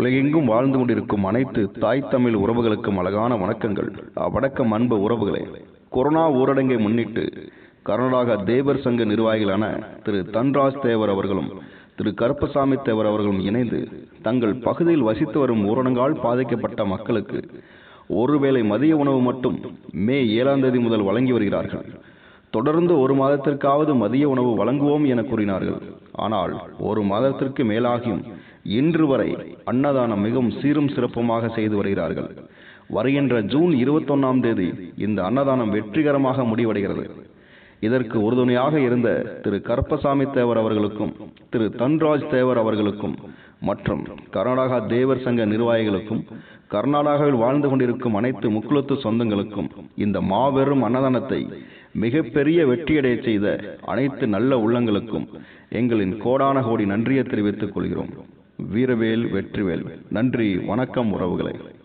உலகெங்கும் வாழ்ந்து கொண்டிருக்கும் அனைத்து தாய் தமிழ் உறவுகளுக்கும் அழகான வணக்கங்கள் வணக்கம் அன்பு உறவுகளே கொரோனா ஊரடங்கை முன்னிட்டு கர்நாடகா தேவர் சங்க நிர்வாகிகளான திரு தன்ராஜ் தேவர் அவர்களும் திரு கருப்பசாமி தேவர் அவர்களும் இணைந்து தங்கள் பகுதியில் வசித்து வரும் ஊரடங்கால் பாதிக்கப்பட்ட மக்களுக்கு ஒருவேளை மதிய உணவு மட்டும் மே ஏழாம் தேதி முதல் வழங்கி வருகிறார்கள் தொடர்ந்து ஒரு மாதத்திற்காவது மதிய உணவு வழங்குவோம் என கூறினார்கள் ஆனால் ஒரு மாதத்திற்கு மேலாகியும் இன்று வரை அன்னதானம் மிகவும் சீரும் சிறப்புமாக செய்து வருகிறார்கள் வருகின்ற ஜூன் இருபத்தொன்னாம் தேதி இந்த அன்னதானம் வெற்றிகரமாக முடிவடைகிறது இதற்கு உறுதுணையாக இருந்த திரு கருப்பசாமி தேவர் அவர்களுக்கும் திரு தன்ராஜ் தேவர் அவர்களுக்கும் மற்றும் கர்நாடகா தேவர் சங்க நிர்வாகிகளுக்கும் கர்நாடகாவில் வாழ்ந்து கொண்டிருக்கும் அனைத்து முக்குலத்து சொந்தங்களுக்கும் இந்த மாபெரும் அன்னதானத்தை மிகப்பெரிய வெற்றியடைய செய்த அனைத்து நல்ல உள்ளங்களுக்கும் எங்களின் கோடான கோடி நன்றியை தெரிவித்துக் கொள்கிறோம் வீரவேல் வெற்றிவேல் நன்றி வணக்கம் உறவுகளை